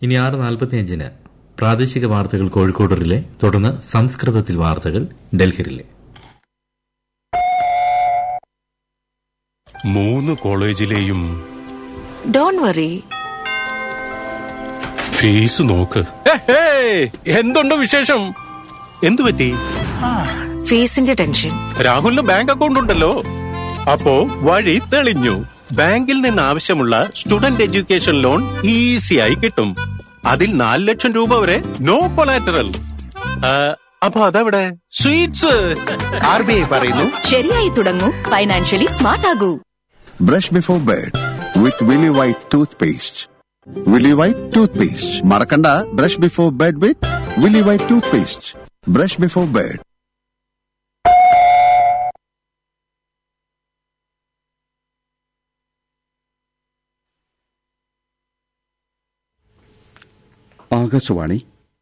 ഇനി ആറ് നാൽപ്പത്തിയഞ്ചിന് പ്രാദേശിക വാർത്തകൾ കോഴിക്കോട് റിലേ തുടർന്ന് സംസ്കൃതത്തിൽ വാർത്തകൾ ഡൽഹിയിലെ മൂന്ന് കോളേജിലെയും ഡോൺ വറി ഫീസ് നോക്ക് എന്തുണ്ട് വിശേഷം എന്തു പറ്റി ഫീസിന്റെ ടെൻഷൻ രാഹുലിന് ബാങ്ക് അക്കൗണ്ട് ഉണ്ടല്ലോ അപ്പോ വഴി തെളിഞ്ഞു ബാങ്കിൽ നിന്ന് ആവശ്യമുള്ള സ്റ്റുഡന്റ് എഡ്യൂക്കേഷൻ ലോൺ ഈസിയായി കിട്ടും അതിൽ നാല് ലക്ഷം രൂപ വരെ നോ കൊളാറ്ററൽ അപ്പൊ അതെവിടെ സ്വീറ്റ്സ് ആർ ബി ഐ പറയുന്നു ശരിയായി തുടങ്ങൂ ഫൈനാൻഷ്യലി സ്മാർട്ട് ആകൂ Brush before bed with Willy White toothpaste. Willy White toothpaste. Marakanda, brush before bed with Willy White toothpaste. Brush before bed. Akashvani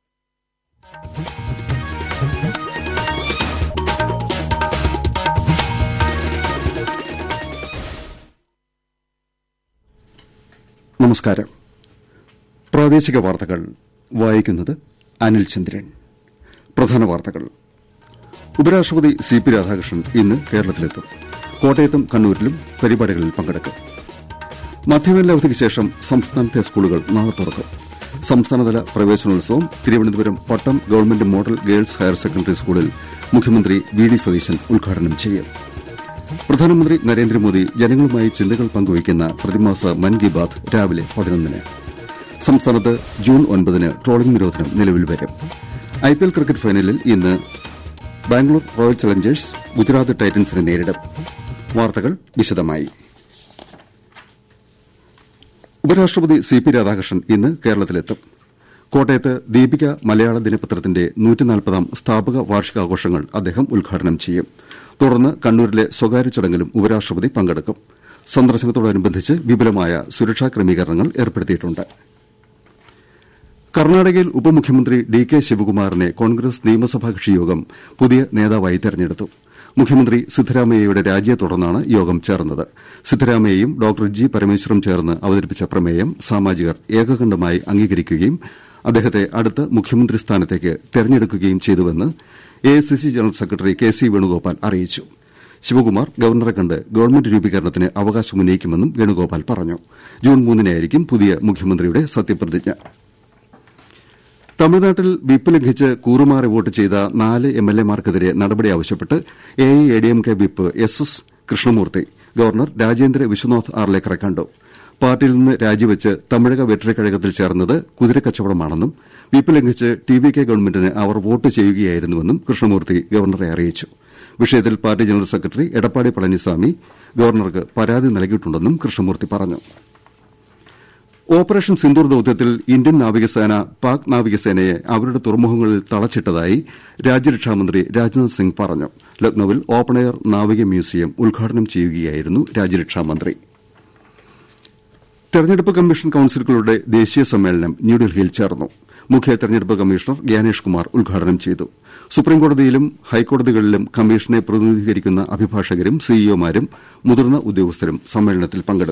നമസ്കാരം പ്രാദേശിക വാർത്തകൾ വായിക്കുന്നത് അനിൽ ചന്ദ്രൻ പ്രധാന വാർത്തകൾ ഉപരാഷ്ട്രപതി സി പി രാധാകൃഷ്ണൻ ഇന്ന് കേരളത്തിലെത്തും കോട്ടയത്തും കണ്ണൂരിലും പരിപാടികളിൽ പങ്കെടുക്കും മധ്യവേനലവധിക്ക് ശേഷം സംസ്ഥാനത്തെ സ്കൂളുകൾ നാളെ തുറക്കും സംസ്ഥാനതല പ്രവേശനോത്സവം Thiruvananthapuram Pattom government model girls higher secondary സ്കൂളിൽ മുഖ്യമന്ത്രി വി ഡി സതീശൻ ഉദ്ഘാടനം ചെയ്യും പ്രധാനമന്ത്രി നരേന്ദ്രമോദി ജനങ്ങളുമായി ചിന്തകൾ പങ്കുവയ്ക്കുന്ന പ്രതിമാസ മൻ കി ബാത് രാവിലെ പതിനൊന്നിന് സംസ്ഥാനത്ത് ജൂൺ ഒൻപതിന് ട്രോളിംഗ് നിരോധനം നിലവിൽ വരും ഐപിഎൽ ക്രിക്കറ്റ് ഫൈനലിൽ ഇന്ന് ബാംഗ്ലൂർ റോയൽ ചലഞ്ചേഴ്സ് ഗുജറാത്ത് ടൈറ്റൻസിനെ നേരിടും വാർത്തകൾ വിശദമായി ഉപരാഷ്ട്രപതി സി പി രാധാകൃഷ്ണൻ ഇന്ന് കേരളത്തിലെത്തും കോട്ടയത്ത് ദീപിക മലയാള ദിനപത്രത്തിന്റെ നൂറ്റിനാൽപ്പതാം സ്ഥാപക വാർഷികാഘോഷങ്ങൾ അദ്ദേഹം ഉദ്ഘാടനം ചെയ്യും തുടർന്ന് കണ്ണൂരിലെ സ്വകാര്യ ചടങ്ങിലും ഉപരാഷ്ട്രപതി പങ്കെടുക്കും സന്ദർശനത്തോടനുബന്ധിച്ച് വിപുലമായ സുരക്ഷാ ക്രമീകരണങ്ങൾ ഏർപ്പെടുത്തിയിട്ടുണ്ട് കർണാടകയിൽ ഉപമുഖ്യമന്ത്രി ഡി കെ ശിവകുമാറിനെ കോൺഗ്രസ് നിയമസഭാ കക്ഷിയോഗം പുതിയ നേതാവായി തെരഞ്ഞെടുത്തു മുഖ്യമന്ത്രി സിദ്ധരാമയ്യയുടെ രാജിയെ തുടർന്നാണ് യോഗം ചേർന്നത് സിദ്ധരാമയ്യയും ഡോക്ടർ ജി പരമേശ്വറും ചേർന്ന് അവതരിപ്പിച്ച പ്രമേയം സാമാജികർ ഏകകണ്ഠമായി അംഗീകരിക്കുകയും അദ്ദേഹത്തെ അടുത്ത മുഖ്യമന്ത്രി സ്ഥാനത്തേക്ക് തെരഞ്ഞെടുക്കുകയും ചെയ്തുവെന്ന് AICC general secretary K C Venugopal അറിയിച്ചു ശിവകുമാർ ഗവർണറെ കണ്ട് ഗവൺമെന്റ് രൂപീകരണത്തിന് അവകാശമുന്നയിക്കുമെന്നും വേണുഗോപാൽ പറഞ്ഞു ജൂൺ മൂന്നിനായിരിക്കും പുതിയ മുഖ്യമന്ത്രിയുടെ സത്യപ്രതിജ്ഞ തമിഴ്നാട്ടിൽ വിപ്പ് ലംഘിച്ച് കൂറുമാറി വോട്ട് ചെയ്ത നാല് എംഎൽഎമാർക്കെതിരെ നടപടി ആവശ്യപ്പെട്ട് AIADMK whip S S Krishnamoorthy governor Rajendra Vishwanath ആർലേക്കറെ കണ്ടു പാർട്ടിയിൽ നിന്ന് രാജിവെച്ച് തമിഴക വെറ്ററിക്കഴകത്തിൽ ചേർന്നത് കുതിരക്കച്ചവടമാണെന്നും വിപ്പ് ലംഘിച്ച് ടി വി കെ ഗവൺമെന്റിന് അവർ വോട്ട് ചെയ്യുകയായിരുന്നുവെന്നും കൃഷ്ണമൂർത്തി ഗവർണറെ അറിയിച്ചു വിഷയത്തിൽ party general secretary Edappadi Palaniswami ഗവർണർക്ക് പരാതി നൽകിയിട്ടുണ്ടെന്നും കൃഷ്ണമൂർത്തി പറഞ്ഞു ഓപ്പറേഷൻ സിന്ദൂർ ദൌത്യത്തിൽ ഇന്ത്യൻ നാവികസേന പാക് നാവികസേനയെ അവരുടെ തുറമുഖങ്ങളിൽ തളച്ചിട്ടതായി രാജ്യരക്ഷാമന്ത്രി രാജ്നാഥ് സിംഗ് പറഞ്ഞു ലക്നൌവിൽ ഓപ്പൺ എയർ നാവിക മ്യൂസിയം ഉദ്ഘാടനം ചെയ്യുകയായിരുന്നു രാജ്യരക്ഷാമന്ത്രി തെരഞ്ഞെടുപ്പ് കമ്മീഷൻ കൌൺസിലുകളുടെ ദേശീയ സമ്മേളനം ന്യൂഡൽഹിയിൽ ചേർന്നു മുഖ്യ തെരഞ്ഞെടുപ്പ് കമ്മീഷണർ ഗ്യാനേഷ് കുമാർ ഉദ്ഘാടനം ചെയ്തു സുപ്രീംകോടതിയിലും ഹൈക്കോടതികളിലും കമ്മീഷനെ പ്രതിനിധീകരിക്കുന്ന അഭിഭാഷകരും സിഇഒമാരും മുതിർന്ന ഉദ്യോഗസ്ഥരും സമ്മേളനത്തിൽ പങ്കെടുത്തു